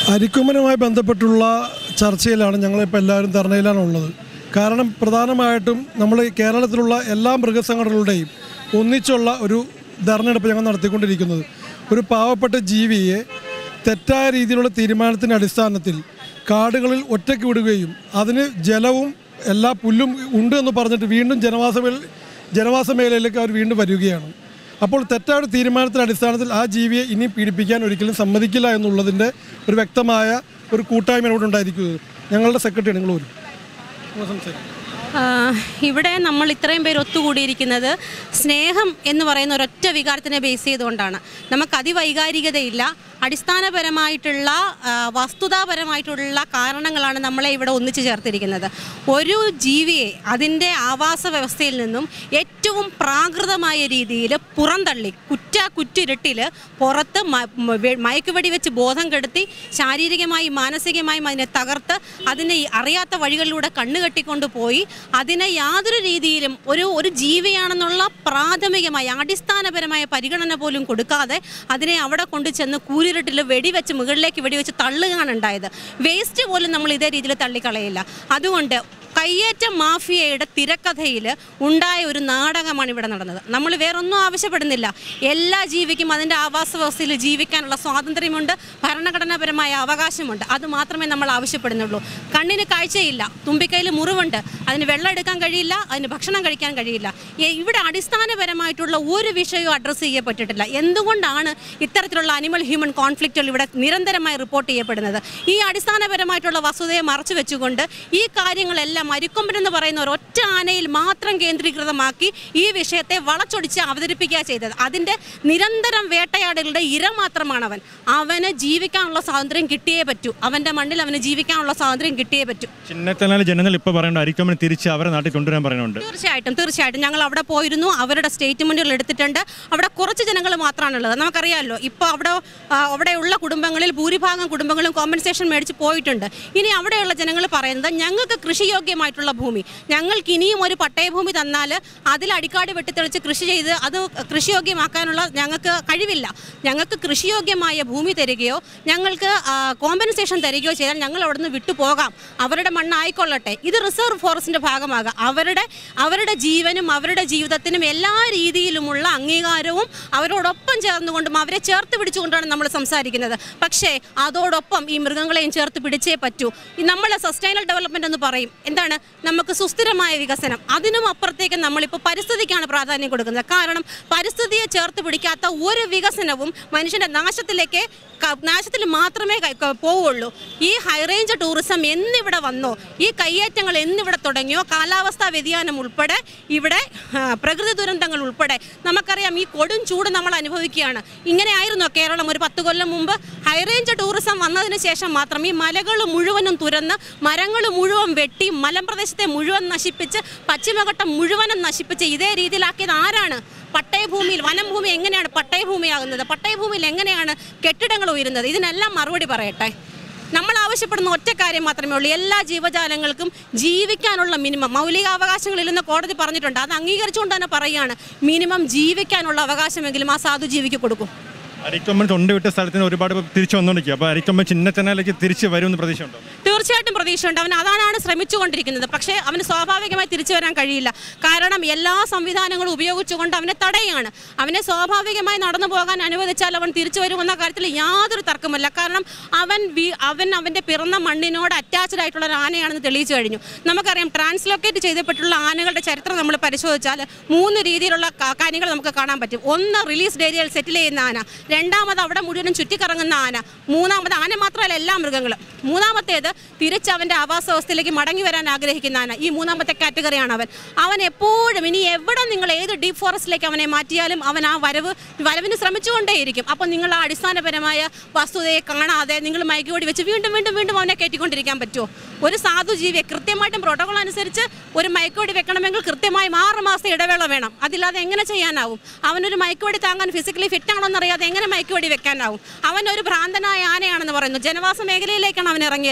അരിക്കൊമ്പനുമായി ബന്ധപ്പെട്ടുള്ള ചർച്ചയിലാണ് ഞങ്ങളിപ്പോൾ എല്ലാവരും ധർണയിലാണ് ഉള്ളത് കാരണം പ്രധാനമായിട്ടും നമ്മൾ കേരളത്തിലുള്ള എല്ലാ മൃഗസംഘടനകളുടെയും ഒന്നിച്ചുള്ള ഒരു ധർണയെടുപ്പ് ഞങ്ങൾ നടത്തിക്കൊണ്ടിരിക്കുന്നത് ഒരു പാവപ്പെട്ട ജീവിയെ തെറ്റായ രീതിയിലുള്ള തീരുമാനത്തിൻ്റെ അടിസ്ഥാനത്തിൽ കാടുകളിൽ ഒറ്റയ്ക്ക് വിടുകയും അതിന് ജലവും എല്ലാ പുല്ലും ഉണ്ട് എന്ന് പറഞ്ഞിട്ട് വീണ്ടും ജനവാസ മേഖല ജനവാസ മേഖലയിലേക്ക് അവർ വീണ്ടും വരികയാണ് അപ്പോൾ തെറ്റായ ഒരു തീരുമാനത്തിൻ്റെ അടിസ്ഥാനത്തിൽ ആ ജീവിയെ ഇനി പീഡിപ്പിക്കാൻ ഒരിക്കലും സമ്മതിക്കില്ല എന്നുള്ളതിൻ്റെ ഒരു വ്യക്തമായ ഒരു കൂട്ടായ്മ ഇവിടെ ഉണ്ടായിരിക്കുന്നത് ഞങ്ങളുടെ സെക്രട്ടറി നിങ്ങൾ വരും നിങ്ങൾ സംസാരിക്കും ആ, ഇവിടെ നമ്മൾ ഇത്രയും പേര് ഒത്തുകൂടിയിരിക്കുന്നത് സ്നേഹം എന്ന് പറയുന്ന ഒരൊറ്റ വികാരത്തിനെ ബേസ് ചെയ്തുകൊണ്ടാണ് നമുക്ക് അതിവൈകാരികതയില്ല അടിസ്ഥാനപരമായിട്ടുള്ള ആ, വസ്തുതാപരമായിട്ടുള്ള കാരണങ്ങളാണ് നമ്മളെ ഇവിടെ ഒന്നിച്ചു ചേർത്തിരിക്കുന്നത് ഒരു ജീവിയെ അതിൻ്റെ ആവാസ വ്യവസ്ഥയിൽ നിന്നും ഏറ്റവും പ്രാകൃതമായ രീതിയിൽ പുറന്തള്ളി കുറ്റ കുറ്റിരുട്ടിൽ പുറത്ത് മ- മ- വെ- മയക്കുവെടി വെച്ച് ബോധം കെടുത്തി ശാരീരികമായും മാനസികമായും അതിനെ തകർത്ത് അതിനെ ഈ അറിയാത്ത വഴികളിലൂടെ കണ്ണു കെട്ടിക്കൊണ്ട് പോയി അതിനെ യാതൊരു രീതിയിലും ഒരു ഒരു ജീവിയാണെന്നുള്ള പ്രാഥമികമായ അടിസ്ഥാനപരമായ പരിഗണന പോലും കൊടുക്കാതെ അതിനെ അവിടെ കൊണ്ട് ചെന്ന് കൂരിരുട്ടിൽ വെടിവെച്ച് മുകളിലേക്ക് വെടിവെച്ച് തള്ളുകയാണ് ഉണ്ടായത് വേസ്റ്റ് പോലും നമ്മൾ ഇതേ രീതിയിൽ തള്ളിക്കളയില്ല അതുകൊണ്ട് കയ്യേറ്റ മാഫിയയുടെ തിരക്കഥയിൽ ഉണ്ടായ ഒരു നാടകമാണ് ഇവിടെ നടന്നത് നമ്മൾ വേറൊന്നും ആവശ്യപ്പെടുന്നില്ല എല്ലാ ജീവിക്കും അതിൻ്റെ ആവാസ വ്യവസ്ഥയിൽ ജീവിക്കാനുള്ള സ്വാതന്ത്ര്യമുണ്ട് ഭരണഘടനാപരമായ അവകാശമുണ്ട് അത് മാത്രമേ നമ്മൾ ആവശ്യപ്പെടുന്നുള്ളൂ കണ്ണിന് കാഴ്ചയില്ല തുമ്പിക്കൈയിൽ മുറിവുണ്ട് അതിന് വെള്ളം എടുക്കാൻ കഴിയില്ല അതിന് ഭക്ഷണം കഴിക്കാൻ കഴിയില്ല എ- ഇവിടെ അടിസ്ഥാനപരമായിട്ടുള്ള ഒരു വിഷയവും അഡ്രസ്സ് ചെയ്യപ്പെട്ടിട്ടില്ല എന്തുകൊണ്ടാണ് ഇത്തരത്തിലുള്ള അനിമൽ ഹ്യൂമൻ കോൺഫ്ലിക്റ്റുകൾ ഇവിടെ നിരന്തരമായി റിപ്പോർട്ട് ചെയ്യപ്പെടുന്നത് ഈ അടിസ്ഥാനപരമായിട്ടുള്ള വസ്തുതയെ മറച്ചു വെച്ചുകൊണ്ട് ഈ കാര്യങ്ങളെല്ലാം അരിക്കൊമ്പൻ എന്ന് പറയുന്ന ഒരു ഒറ്റ ആനയിൽ മാത്രം കേന്ദ്രീകൃതമാക്കി ഈ വിഷയത്തെ വളച്ചൊടിച്ച് അവതരിപ്പിക്കുക ചെയ്തത് അതിൻ്റെ നിരന്തരം വേട്ടയാടലുടെ ഇര മാത്രമാണ് അവൻ അവന് ജീവിക്കാനുള്ള സ്വാതന്ത്ര്യം കിട്ടിയേ പറ്റൂ അവൻ്റെ മണ്ണിൽ അവന് ജീവിക്കാനുള്ള സ്വാതന്ത്ര്യം കിട്ടിയേ പറ്റൂ ചിന്നത്തനാല് ജനങ്ങൾ ഇപ്പോൾ പറയേണ്ട അരിക്കമ്മന് തിരിച്ച് അവരെ നാട്ടിൽ കൊണ്ടുവരാൻ പറയുന്നുണ്ട് തീർച്ചയായിട്ടും തീർച്ചയായിട്ടും ഞങ്ങൾ അവിടെ പോയിരുന്നു അവരുടെ സ്റ്റേറ്റ്മെൻറ്റുകൾ എടുത്തിട്ടുണ്ട് അവിടെ കുറച്ച് ജനങ്ങൾ മാത്രമാണുള്ളത് നമുക്കറിയാമല്ലോ ഇപ്പോൾ അവിടെ ആ, അവിടെയുള്ള കുടുംബങ്ങളിൽ ഭൂരിഭാഗം കുടുംബങ്ങളും കോമ്പൻസേഷൻ മേടിച്ച് പോയിട്ടുണ്ട് ഇനി അവിടെയുള്ള ജനങ്ങൾ പറയുന്നത് ഞങ്ങൾക്ക് കൃഷിയോഗ്യമായിട്ടുള്ള ഭൂമി ഞങ്ങൾക്ക് ഇനിയും ഒരു പട്ടയഭൂമി തന്നാൽ അതിൽ അടിക്കാട് വെട്ടിത്തെളിച്ച് കൃഷി ചെയ്ത് അത് കൃഷിയോഗ്യമാക്കാനുള്ള ഞങ്ങൾക്ക് കഴിവില്ല ഞങ്ങൾക്ക് കൃഷിയോഗ്യമായ ഭൂമി തരികയോ ഞങ്ങൾക്ക് കോമ്പൻസേഷൻ തരികയോ ചെയ്താൽ ഞങ്ങൾ അവിടുന്ന് വിട്ടുപോകാം അവരുടെ മണ്ണായിക്കൊള്ളട്ടെ ഇത് റിസർവ് ഫോറസ്റ്റിൻ്റെ ഭാഗമാകാം അവരുടെ അവരുടെ ജീവനും അവരുടെ ജീവിതത്തിനും എല്ലാ രീതിയിലുമുള്ള അംഗീകാരവും അവരോടൊപ്പം ചേർന്നുകൊണ്ടും അവരെ ചേർത്ത് പിടിച്ചുകൊണ്ടാണ് നമ്മൾ സംസാരിക്കുന്നത് പക്ഷേ അതോടൊപ്പം ഈ മൃഗങ്ങളെയും ചേർത്ത് പിടിച്ചേ പറ്റൂ ഈ നമ്മൾ സസ്റ്റൈനൽ ഡെവലപ്മെന്റ് എന്ന് പറയും എന്താണ് നമുക്ക് സുസ്ഥിരമായ വികസനം അതിനും അപ്പുറത്തേക്ക് നമ്മളിപ്പോൾ പരിസ്ഥിതിക്കാണ് പ്രാധാന്യം കൊടുക്കുന്നത് കാരണം പരിസ്ഥിതിയെ ചേർത്ത് പിടിക്കാത്ത ഒരു വികസനവും മനുഷ്യന്റെ നാശത്തിലേക്ക് ക- നാശത്തിൽ മാത്രമേ കൈ- ക- പോവുള്ളൂ ഈ ഹൈറേഞ്ച് ടൂറിസം എന്നിവിടെ വന്നോ ഈ കയ്യേറ്റങ്ങൾ എന്നിവിടെ തുടങ്ങിയോ കാലാവസ്ഥാ വ്യതിയാനം ഉൾപ്പെടെ ഇവിടെ ആ, പ്രകൃതി ദുരന്തങ്ങൾ ഉൾപ്പെടെ നമുക്കറിയാം ഈ കൊടും ചൂട് നമ്മൾ അനുഭവിക്കുകയാണ് ഇങ്ങനെ ആയിരുന്നോ കേരളം ഒരു പത്ത് കൊല്ലം മുമ്പ് ഹൈറേഞ്ച് ടൂറിസം വന്നതിന് ശേഷം മാത്രം ഈ മലകൾ മുഴുവനും തുരന്ന് മരങ്ങൾ മുഴുവൻ വെട്ടി മലമ്പ്രദേശത്തെ മുഴുവൻ നശിപ്പിച്ച് പശ്ചിമഘട്ടം മുഴുവനും നശിപ്പിച്ച് ഇതേ രീതിയിലാക്കിയത് ആരാണ് പട്ടയഭൂമിയിൽ വനം ഭൂമി എങ്ങനെയാണ് പട്ടയഭൂമിയാകുന്നത് പട്ടയഭൂമിയിൽ എങ്ങനെയാണ് കെട്ടിടങ്ങൾ ഉയരുന്നത് ഇതിനെല്ലാം മറുപടി പറയട്ടെ നമ്മൾ ആവശ്യപ്പെടുന്ന ഒറ്റ കാര്യം മാത്രമേ ഉള്ളൂ എല്ലാ ജീവജാലങ്ങൾക്കും ജീവിക്കാനുള്ള മിനിമം മൗലികാവകാശങ്ങളില്ലെന്ന് കോടതി പറഞ്ഞിട്ടുണ്ട് അത് അംഗീകരിച്ചുകൊണ്ട് തന്നെ പറയുകയാണ് മിനിമം ജീവിക്കാനുള്ള അവകാശമെങ്കിലും ആ സാധു ജീവിക്ക് കൊടുക്കും അരിക്കൊമ്പൻ തൊണ്ട വിട്ട സ്ഥലത്തിന് ഒരുപാട് പേർ തിരിച്ചു വന്നുകൊണ്ടിരിക്കുക അപ്പോൾ അരിക്കൊമ്പൻ ചിന്നത്തനാലേക്ക് തിരിച്ച് വരുമെന്ന് പ്രതീക്ഷയുണ്ടോ തീർച്ചയായിട്ടും പ്രതീക്ഷയുണ്ട് അവൻ അതാണ് ശ്രമിച്ചുകൊണ്ടിരിക്കുന്നത് പക്ഷേ അവന് സ്വാഭാവികമായി തിരിച്ചു വരാൻ കഴിയില്ല കാരണം എല്ലാ സംവിധാനങ്ങളും ഉപയോഗിച്ചുകൊണ്ട് അവനെ തടയുകയാണ് അവനെ സ്വാഭാവികമായി നടന്നു പോകാൻ അനുവദിച്ചാൽ അവൻ തിരിച്ചു വരുമെന്ന കാര്യത്തിൽ യാതൊരു തർക്കമല്ല കാരണം അവൻ വി- അവൻ അവൻ്റെ പിറന്ന മണ്ണിനോട് അറ്റാച്ച്ഡ് ആയിട്ടുള്ള ഒരു ആനയാണെന്ന് തെളിയിച്ചു കഴിഞ്ഞു നമുക്കറിയാം ട്രാൻസ്ലോക്കേറ്റ് ചെയ്യപ്പെട്ടുള്ള ആനകളുടെ ചരിത്രം നമ്മൾ പരിശോധിച്ചാൽ മൂന്ന് രീതിയിലുള്ള ക- കാര്യങ്ങൾ നമുക്ക് കാണാൻ പറ്റും ഒന്ന് റിലീസ് ഏരിയയിൽ സെറ്റിൽ ചെയ്യുന്ന ആന രണ്ടാമത് അവിടെ മുഴുവനും ചുറ്റിക്കറങ്ങുന്ന ആന മൂന്നാമത് ആന മാത്രമല്ല എല്ലാ മൃഗങ്ങളും മൂന്നാമത്തേത് തിരിച്ച് അവൻ്റെ ആവാസ വ്യവസ്ഥയിലേക്ക് മടങ്ങി വരാൻ ആഗ്രഹിക്കുന്ന ആന ഈ മൂന്നാമത്തെ കാറ്റഗറിയാണ് അവൻ അവൻ എപ്പോഴും ഇനി എവിടെ നിങ്ങൾ ഏത് ഡീപ്പ് ഫോറസ്റ്റിലേക്ക് അവനെ മാറ്റിയാലും അവൻ ആ വരവ് വരവിന് ശ്രമിച്ചുകൊണ്ടേയിരിക്കും അപ്പോൾ നിങ്ങൾ ആ അടിസ്ഥാനപരമായ വസ്തുതയെ കാണാതെ നിങ്ങൾ മയക്കുകൂടി വെച്ച് വീണ്ടും വീണ്ടും വീണ്ടും അവനെ കയറ്റിക്കൊണ്ടിരിക്കാൻ പറ്റുമോ ഒരു സാധു ജീവിയെ കൃത്യമായിട്ടും പ്രോട്ടോകോൾ അനുസരിച്ച് ഒരു മയക്കുവെടി വെക്കണമെങ്കിൽ കൃത്യമായും ആറ് മാസം ഇടവേള വേണം അതില്ലാതെ എങ്ങനെ ചെയ്യാനാവും അവനൊരു മയക്കുവെടി താങ്ങാൻ ഫിസിക്കലി ഫിറ്റ് ആണോ എന്നറിയാതെ എങ്ങനെ മയക്കുവെടി വെക്കാനാവും അവൻ ഒരു ഭ്രാന്തനായ ആനയാണെന്ന് പറയുന്നു ജനവാസ മേഖലയിലേക്കാണ് അവൻ ഇറങ്ങിയത് ഒരാൾ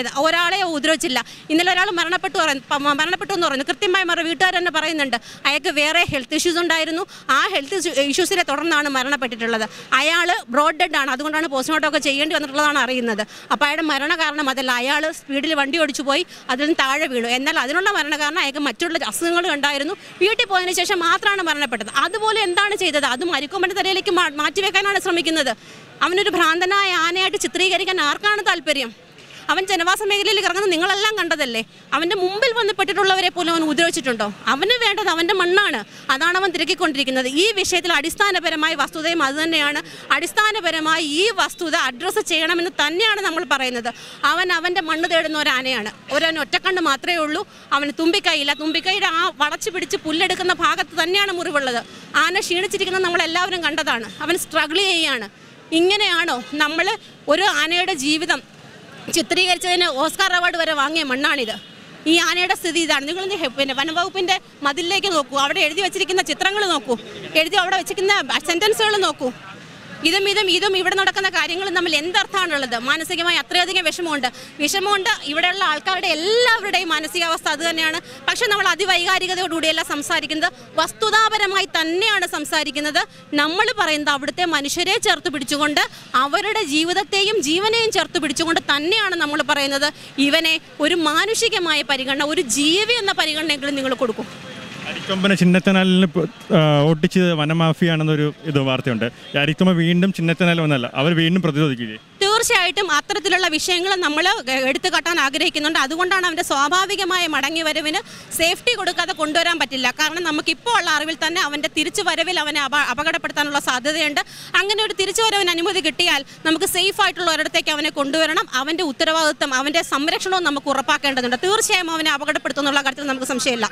ഒരാളെ ഉപദ്രവിച്ചില്ല ഇന്നലെ ഒരാൾ മരണപ്പെട്ടു പറ- പ- മരണപ്പെട്ടു എന്ന് പറയുന്നു കൃത്യമായി മറ വീട്ടുകാർ തന്നെ പറയുന്നുണ്ട് അയാൾക്ക് വേറെ ഹെൽത്ത് ഇഷ്യൂസ് ഉണ്ടായിരുന്നു ആ ഹെൽത്ത് ഇഷ്യൂസിനെ തുടർന്നാണ് മരണപ്പെട്ടിട്ടുള്ളത് അയാൾ ബ്രോഡ് ഡെഡ് ആണ് അതുകൊണ്ടാണ് പോസ്റ്റ്മോർട്ടം ഒക്കെ ചെയ്യേണ്ടി വന്നിട്ടുള്ളതാണ് അറിയുന്നത് അപ്പോൾ അയാളുടെ മരണ കാരണം അതല്ല അയാൾ സ്പീഡിൽ വണ്ടി ഓടിച്ചു പോയി അതിൽ നിന്ന് താഴെ വീണു എന്നാൽ അതിനുള്ള മരണ കാരണം അയാൾക്ക് മറ്റുള്ള അസുഖങ്ങൾ ഉണ്ടായിരുന്നു വീട്ടിൽ പോയതിനു ശേഷം മാത്രമാണ് മരണപ്പെട്ടത് അതുപോലെ എന്താണ് ചെയ്തത് അത് മരിക്കുമ്പൻ്റെ തലയിലേക്ക് മാ- മാറ്റിവെക്കാനാണ് ശ്രമിക്കുന്നത് അവനൊരു ഭ്രാന്തനായ ആനയായിട്ട് ചിത്രീകരിക്കാൻ ആർക്കാണ് താല്പര്യം അവൻ ജനവാസ മേഖലയിൽ ഇറങ്ങുന്നത് നിങ്ങളെല്ലാം കണ്ടതല്ലേ അവൻ്റെ മുമ്പിൽ വന്ന് പെട്ടിട്ടുള്ളവരെ പോലും അവൻ ഉപദ്രവിച്ചിട്ടുണ്ടോ അവന് വേണ്ടത് അവൻ്റെ മണ്ണാണ് അതാണ് അവൻ തിരക്കിക്കൊണ്ടിരിക്കുന്നത് ഈ വിഷയത്തിൽ അടിസ്ഥാനപരമായ വസ്തുതയും അതുതന്നെയാണ് അടിസ്ഥാനപരമായി ഈ വസ്തുത അഡ്രസ്സ് ചെയ്യണമെന്ന് തന്നെയാണ് നമ്മൾ പറയുന്നത് അവൻ അവൻ്റെ മണ്ണ് തേടുന്ന ഒരു ആനയാണ് ഒരു ഒറ്റക്കണ്ണ് മാത്രമേ ഉള്ളൂ അവന് തുമ്പിക്കൈയില്ല തുമ്പിക്കൈയുടെ ആ വളച്ചു പിടിച്ച് പുല്ലെടുക്കുന്ന ഭാഗത്ത് തന്നെയാണ് മുറിവുള്ളത് ആന ക്ഷീണിച്ചിരിക്കുന്നത് നമ്മളെല്ലാവരും കണ്ടതാണ് അവൻ സ്ട്രഗിൾ ചെയ്യുകയാണ് ഇങ്ങനെയാണോ നമ്മൾ ഒരു ആനയുടെ ജീവിതം ചിത്രീകരിച്ചതിന് ഓസ്കാർ അവാർഡ് വരെ വാങ്ങിയ മണ്ണാണിത് ഈ ആനയുടെ സ്ഥിതി ഇതാണ് നിങ്ങൾ ഇന്ന് ഹെ- പിന്നെ വനംവകുപ്പിന്റെ മതിലിലേക്ക് നോക്കൂ അവിടെ എഴുതി വെച്ചിരിക്കുന്ന ചിത്രങ്ങൾ നോക്കൂ എഴുതി അവിടെ വെച്ചിരിക്കുന്ന സെന്റൻസുകൾ നോക്കൂ ഇതും ഇതും ഇതും ഇവിടെ നടക്കുന്ന കാര്യങ്ങളും തമ്മിൽ എന്തർത്ഥമാണുള്ളത് മാനസികമായി അത്രയധികം വിഷമമുണ്ട് വിഷമമുണ്ട് ഇവിടെയുള്ള ആൾക്കാരുടെ എല്ലാവരുടെയും മാനസികാവസ്ഥ അത് തന്നെയാണ് പക്ഷെ നമ്മൾ അതിവൈകാരികതയോടുകൂടിയല്ല സംസാരിക്കുന്നത് വസ്തുതാപരമായി തന്നെയാണ് സംസാരിക്കുന്നത് നമ്മൾ പറയുന്നത് അവിടുത്തെ മനുഷ്യരെ ചേർത്ത് പിടിച്ചുകൊണ്ട് അവരുടെ ജീവിതത്തെയും ജീവനെയും ചേർത്ത് പിടിച്ചുകൊണ്ട് തന്നെയാണ് നമ്മൾ പറയുന്നത് ഇവനെ ഒരു മാനുഷികമായ പരിഗണന ഒരു ജീവി എന്ന പരിഗണനയെങ്കിലും നിങ്ങൾ കൊടുക്കും അരിക്കൊമ്പനെ ചിന്നത്തനാലിന് പ- ആ, ഓട്ടിച്ചത് വനമാഫിയാണെന്നൊരു ഇത് വാർത്തയുണ്ട് ഈ അരിക്കൊമ്പ വീണ്ടും ചിന്നത്തനാൽ വന്നല്ല അവർ വീണ്ടും പ്രതിരോധിക്കില്ലേ തീർച്ചയായിട്ടും അത്തരത്തിലുള്ള വിഷയങ്ങൾ നമ്മൾ എടുത്തു കാട്ടാൻ ആഗ്രഹിക്കുന്നുണ്ട് അതുകൊണ്ടാണ് അവൻ്റെ സ്വാഭാവികമായ മടങ്ങി വരവിന് സേഫ്റ്റി കൊടുക്കാതെ കൊണ്ടുവരാൻ പറ്റില്ല കാരണം നമുക്കിപ്പോൾ ഉള്ള അറിവിൽ തന്നെ അവൻ്റെ തിരിച്ചു വരവിൽ അവനെ അപ അപകടപ്പെടുത്താനുള്ള സാധ്യതയുണ്ട് അങ്ങനെ ഒരു തിരിച്ചു വരവിന് അനുമതി കിട്ടിയാൽ നമുക്ക് സേഫ് ആയിട്ടുള്ള ഒരിടത്തേക്ക് അവനെ കൊണ്ടുവരണം അവൻ്റെ ഉത്തരവാദിത്വം അവൻ്റെ സംരക്ഷണവും നമുക്ക് ഉറപ്പാക്കേണ്ടതുണ്ട് തീർച്ചയായും അവനെ അപകടപ്പെടുത്തുന്നുള്ള കാര്യത്തിൽ നമുക്ക് സംശയമില്ല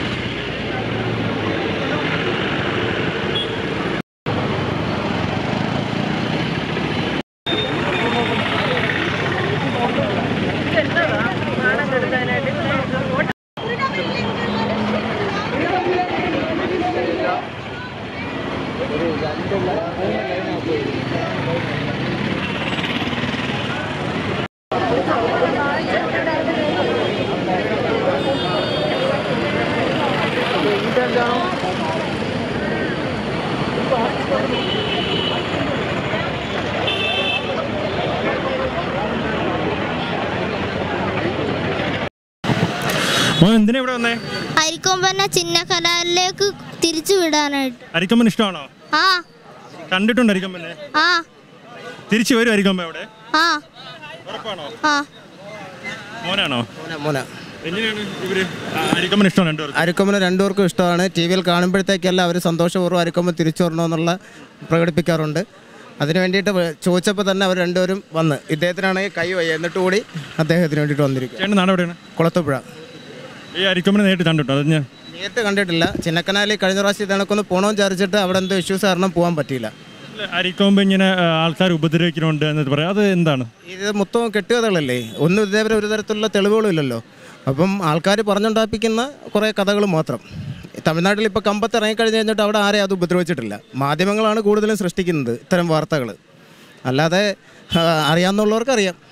മോൻ എന്തിനാ ഇവിടെ വന്നേ അരിക്കൊമ്പനെ ചിന്നക്കനാലിലേക്ക് തിരിച്ചു വിടാനായിട്ട് അരിക്കൊമ്പൻ ഇഷ്ടമാണോ ആ കണ്ടിട്ടുണ്ട് അരിക്കൊമ്പനെ ആ തിരിച്ചു വരും അരിക്കൊമ്പ അവിടെ ആ ഉറപ്പാണോ ആ മോനാണോ മോന മോന എങ്ങനെയാണ് ഇവര് ആ, അരിക്കൊമ്പൻ ഇഷ്ടമാണ് രണ്ടുപേർക്ക് അരിക്കൊമ്പന് രണ്ടുപേർക്കും ഇഷ്ടമാണ് ടി വിയിൽ കാണുമ്പോഴത്തേക്കെല്ലാം അവർ സന്തോഷപൂർവ്വം അരിക്കൊമ്പൻ തിരിച്ചു വരണമെന്നുള്ള പ്രകടിപ്പിക്കാറുണ്ട് അതിന് വേണ്ടിയിട്ട് വ- ചോദിച്ചപ്പോൾ തന്നെ അവർ രണ്ടുപേരും വന്ന് ഇദ്ദേഹത്തിനാണെങ്കിൽ കൈ വയ്യ എന്നിട്ട് കൂടി അദ്ദേഹത്തിന് വേണ്ടിയിട്ട് വന്നിരിക്കുക ചേട്ടൻ നാട് എവിടെയാണ് കുളത്തുപുഴ ഈ അരിക്കൊമ്പനെ നേരിട്ട് കണ്ടിട്ടോ അത് ഞാൻ നേരിട്ട് കണ്ടിട്ടില്ല ചിന്നക്കനാലിൽ കഴിഞ്ഞ പ്രാവശ്യം ഇതണക്കൊന്ന് പോകണമെന്ന് വിചാരിച്ചിട്ട് അവിടെ എന്തോ ഇഷ്യൂസ് കാരണം പോകാൻ പറ്റിയില്ല അരിക്കൊമ്പ് ഇങ്ങനെ ആ, ആൾക്കാർ ഉപദ്രവിക്കുന്നുണ്ട് എന്ന് പറയാം അത് എന്താണ് ഇത് മൊത്തം കെട്ടുകഥകളല്ലേ ഒന്നും ഇതേവരെ ഒരു തരത്തിലുള്ള തെളിവുകളും ഇല്ലല്ലോ അപ്പം ആൾക്കാർ പറഞ്ഞുണ്ടാപ്പിക്കുന്ന കുറേ കഥകൾ മാത്രം തമിഴ്നാട്ടിൽ ഇപ്പോൾ കമ്പത്ത് ഇറങ്ങിക്കഴിഞ്ഞ് കഴിഞ്ഞിട്ട് അവിടെ ആരെയും അത് ഉപദ്രവിച്ചിട്ടില്ല മാധ്യമങ്ങളാണ് കൂടുതലും സൃഷ്ടിക്കുന്നത് ഇത്തരം വാർത്തകൾ അല്ലാതെ ആ, അറിയാവുന്നവർക്ക് അറിയാം